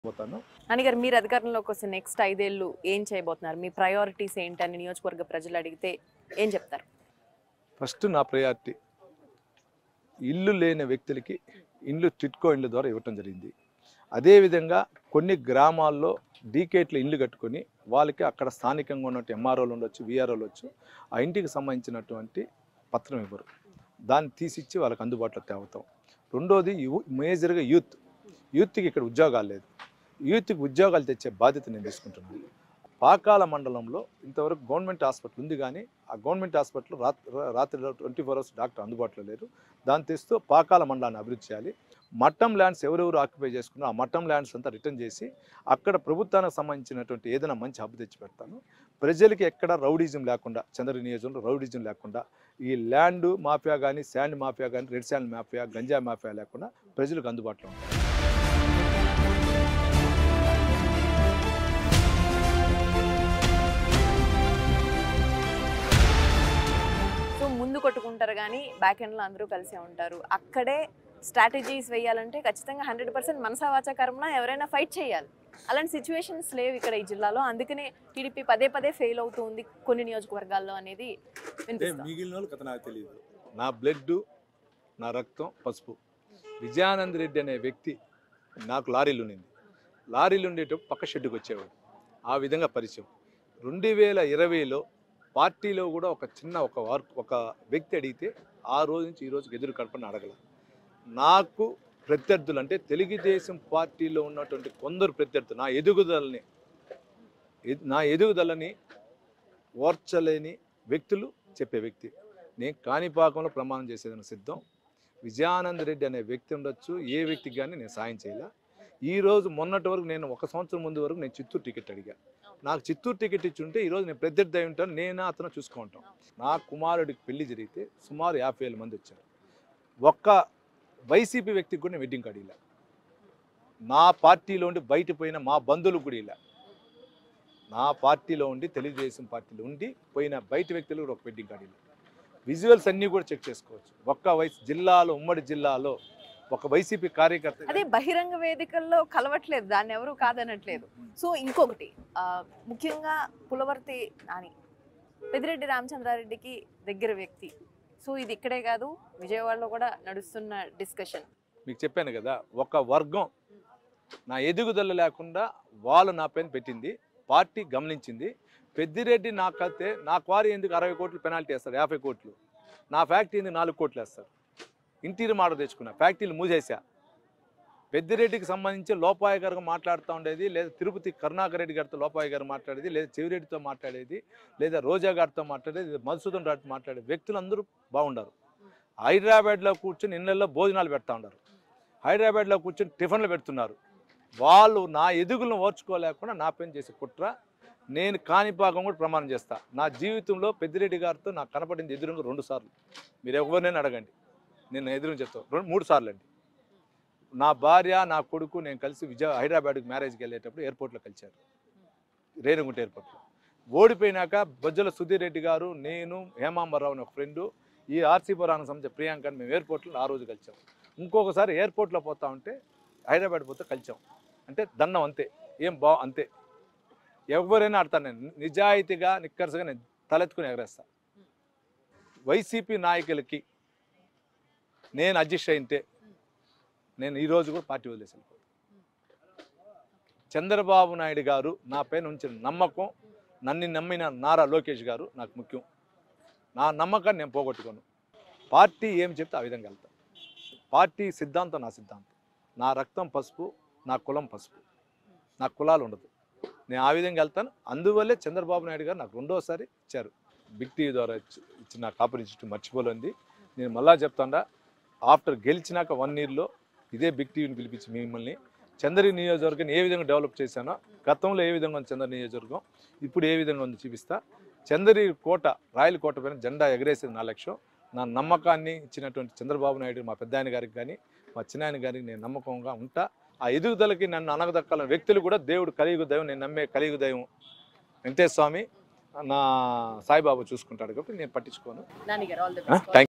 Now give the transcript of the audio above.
పోతాను నాన్నగారు మీరు అధికారంలోకి వస్తే నెక్స్ట్ ఐదేళ్ళు ఏం చేయబోతున్నారు మీ ప్రయారిటీస్ ఏంటని నియోజకవర్గ ప్రజలు అడిగితే ఏం చెప్తారు ఫస్ట్ నా ప్రయారిటీ ఇల్లు లేని వ్యక్తులకి ఇండ్లు టిట్కో ఇండ్ల ద్వారా ఇవ్వటం జరిగింది అదేవిధంగా కొన్ని గ్రామాల్లో డీకేట్లు ఇండ్లు కట్టుకొని వాళ్ళకి అక్కడ స్థానికంగా ఉన్నట్టు ఎంఆర్ఓలు ఉండొచ్చు విఆర్ఓలు వచ్చు ఆ ఇంటికి సంబంధించినటువంటి పత్రం ఇవ్వరు దాన్ని తీసిచ్చి వాళ్ళకి అందుబాటులో తేవతాం రెండోది యూ మేజర్గా యూత్ యూత్కి ఇక్కడ ఉద్యోగాలు లేదు యూత్కి ఉద్యోగాలు తెచ్చే బాధ్యత నేను తీసుకుంటున్నాను పాకాల మండలంలో ఇంతవరకు గవర్నమెంట్ హాస్పిటల్ ఉంది కానీ ఆ గవర్నమెంట్ హాస్పిటల్ రాత్రి రాత్రి ట్వంటీ ఫోర్ అవర్స్ డాక్టర్ అందుబాటులో లేరు దాన్ని తెస్తూ పాకాల మండలాన్ని అభివృద్ధి చేయాలి మట్టం ల్యాండ్స్ ఎవరెవరు ఆక్యుపై చేసుకున్నా ఆ మట్టం ల్యాండ్స్ అంతా రిటర్న్ చేసి అక్కడ ప్రభుత్వానికి సంబంధించినటువంటి ఏదైనా మంచి హబ్ తెచ్చి పెడతాను ప్రజలకి ఎక్కడ రౌడిజం లేకుండా చంద్ర నియోజకంలో రౌడిజం లేకుండా ఈ ల్యాండ్ మాఫియా కానీ శాండ్ మాఫియా కానీ red sand mafia ganja mafia లేకుండా ప్రజలకు అందుబాటులో ఉంటాయి సో ముందు కొట్టుకుంటారు కానీ బ్యాక్ ఎండ్లో అందరూ కలిసే ఉంటారు అక్కడే స్ట్రాటజీస్ వేయాలంటే ఖచ్చితంగా హండ్రెడ్ పర్సెంట్ మనసావాచకరమున ఎవరైనా ఫైట్ చేయాలి అలాంటి సిచ్యువేషన్స్ లేవు ఇక్కడ ఈ జిల్లాలో అందుకనే టీడీపీ పదే పదే ఫెయిల్ అవుతుంది కొన్ని నియోజకవర్గాల్లో అనేది వినిపిస్తుంది మిగిలిన వాళ్ళు కథ నాకు తెలియదు నా బ్లడ్ నా రక్తం పసుపు విజయానంద్ రెడ్డి అనే వ్యక్తి నాకు లారీలు ఉండింది లారీలు ఉండేటప్పుడు పక్క షెడ్డుకి వచ్చేవాడు ఆ విధంగా పరిచయం రెండు వేల ఇరవైలో పార్టీలో కూడా ఒక చిన్న ఒక వర్క్ ఒక వ్యక్తి అడిగితే ఆ రోజు నుంచి ఈ రోజుకి ఎదురు కడపని అడగల నాకు ప్రత్యర్థులు అంటే తెలుగుదేశం పార్టీలో ఉన్నటువంటి కొందరు ప్రత్యర్థులు నా ఎదుగుదలని ఎద్- నా ఎదుగుదలని ఓర్చలేని వ్యక్తులు చెప్పే వ్యక్తి నేను కాణిపాకంలో ప్రమాణం చేసేదని సిద్ధం విజయానంద్ రెడ్డి అనే వ్యక్తి ఉండొచ్చు ఏ వ్యక్తికి కానీ నేను సాయం చేయాల ఈ రోజు మొన్నటి వరకు నేను ఒక సంవత్సరం ముందు వరకు నేను చిత్తూరు టికెట్ అడిగా నాకు చిత్తూరు టికెట్ ఇచ్చి ఉంటే ఈరోజు నేను ప్రత్యర్థి అయి ఉంటాను నేను అతను చూసుకుంటాం నా కుమారుడికి పెళ్లి జరిగితే సుమారు యాభై వేల మంది వచ్చారు ఒక్క వైసీపీ వ్యక్తికి కూడా నేను వెడ్డింగ్ కార్డు ఇలా నా పార్టీలో ఉండి బయట పోయిన మా బంధువులకు కూడా ఇలా నా పార్టీలో ఉండి తెలుగుదేశం పార్టీలో ఉండి పోయిన బయట వ్యక్తులు కూడా ఒక వెడ్డింగ్ కార్డు ఇలా విజువల్స్ అన్నీ కూడా చెక్ చేసుకోవచ్చు ఒక్క వయసు జిల్లాలో ఉమ్మడి జిల్లాలో ఒక వైసీపీ కార్యకర్త అదే బహిరంగ వేదికల్లో కలవట్లేదు దాన్ని ఎవరు కాదనట్లేదు సో ఇంకొకటి ఆ, ముఖ్యంగా పులవర్తి నాని పెదిరెడ్డి రామచంద్రారెడ్డికి దగ్గర వ్యక్తి సో ఇది ఇక్కడే కాదు విజయవాడలో కూడా నడుస్తున్న డిస్కషన్ మీకు చెప్పాను కదా ఒక వర్గం నా ఎదుగుదల లేకుండా వాళ్ళు నా పైన పెట్టింది పార్టీ గమనించింది పెద్దిరెడ్డి నాకైతే నా క్వారీ ఎందుకు అరవై కోట్లు పెనాల్టీ వేస్తారు యాభై కోట్లు నా ఫ్యాక్టరీ ఎందుకు నాలుగు కోట్లు వేస్తారు ఇంటీరియర్ మోడల్ తెచ్చుకున్నా ఫ్యాక్టరీలు మూసేసా పెద్దిరెడ్డికి సంబంధించి లోపాయ గారు మాట్లాడుతూ ఉండేది లేదా తిరుపతి కరుణాకర్ రెడ్డి గారితో లోపాయ గారు మాట్లాడేది లేదా చెవిరెడ్డితో మాట్లాడేది లేదా రోజా గారితో మాట్లాడేది లేదా మధుసూదన్ రావుతో మాట్లాడేది వ్యక్తులందరూ బాగుండారు హైదరాబాద్లో కూర్చొని ఇళ్ళల్లో భోజనాలు పెడతా ఉన్నారు హైదరాబాద్లో కూర్చొని టిఫిన్లు పెడుతున్నారు వాళ్ళు నా ఎదుగులను ఓర్చుకోలేకుండా నా పైన చేసే కుట్ర నేను కాణిపాకం కూడా ప్రమాణం చేస్తా నా జీవితంలో పెద్దిరెడ్డి గారితో నాకు కనపడింది ఎదురుగా రెండు సార్లు మీరు ఎవరినైనా అడగండి నేను ఎదురు చెప్తాను రెండు మూడు సార్లు అండి నా భార్య నా కొడుకు నేను కలిసి విజయ హైదరాబాద్కి మ్యారేజ్కి వెళ్ళేటప్పుడు ఎయిర్పోర్ట్లో కలిశారు రేణుగుంట ఎయిర్పోర్ట్లో ఓడిపోయినాక బొజ్జల సుధీర్ రెడ్డి గారు నేను హేమాంబరరావు అని ఒక ఫ్రెండు ఈ ఆర్సీ పురాణ సంస్థ ప్రియాంకని మేము ఎయిర్పోర్ట్లో ఆ రోజు కలిసాం ఇంకొకసారి ఎయిర్పోర్ట్లో పోతా ఉంటే హైదరాబాద్ పోతే కలిసాం అంటే దండం అంతే ఏం బా అంతే ఎవరైనా ఆడతాను నేను నిజాయితీగా నిక్కరసగా నేను తలెత్తుకుని ఎగరేస్తా వైసీపీ నాయకులకి నేను అడ్జస్ట్ అయింటే నేను ఈ రోజు కూడా పార్టీ వదిలేసి వెళ్ళిపోతాను చంద్రబాబు నాయుడు గారు నా పైన ఉంచిన నమ్మకం నన్ను నమ్మిన నారా లోకేష్ గారు నాకు ముఖ్యం నా నమ్మకాన్ని నేను పోగొట్టుకోను పార్టీ ఏం చెప్తే ఆ విధంగా వెళ్తాను పార్టీ సిద్ధాంతం నా సిద్ధాంతం నా రక్తం పసుపు నా కులం పసుపు నా కులాలు ఉండదు నేను ఆ విధంగా వెళ్తాను అందువల్లే చంద్రబాబు నాయుడు గారు నాకు రెండోసారి ఇచ్చారు బిగ్ టీవీ ద్వారా ఇచ్చి- ఇచ్చిన కాపరిచిట్టు మర్చిపోలేంది నేను మళ్ళా చెప్తాడా ఆఫ్టర్ గెలిచినాక వన్ ఇయర్లో ఇదే బిగ్ టీవీని పిలిపించి మిమ్మల్ని చంద్ర నియోజకవర్గాన్ని ఏ విధంగా డెవలప్ చేశానో గతంలో ఏ విధంగా ఉంది చంద్ర నియోజకవర్గం ఇప్పుడు ఏ విధంగా ఉంది చూపిస్తా చంద్రి కోట రాయల కోట పైన జెండా ఎగరేసేది నా లక్ష్యం నా నమ్మకాన్ని ఇచ్చినటువంటి చంద్రబాబు నాయుడు మా పెద్ద గారికి కానీ మా చిన్నాయన గారికి నేను నమ్మకంగా ఉంటా ఆ ఎదుగుదలకి నన్ను అనగదక్కాలని వ్యక్తులు కూడా దేవుడు కలియుగ దైవం నేను నమ్మే కలియుగ దైవం వెంకటేశ్వర స్వామి నా సాయిబాబా చూసుకుంటాడు కాబట్టి నేను పట్టించుకోను నాన్నగారు ఆల్ ది థ్యాంక్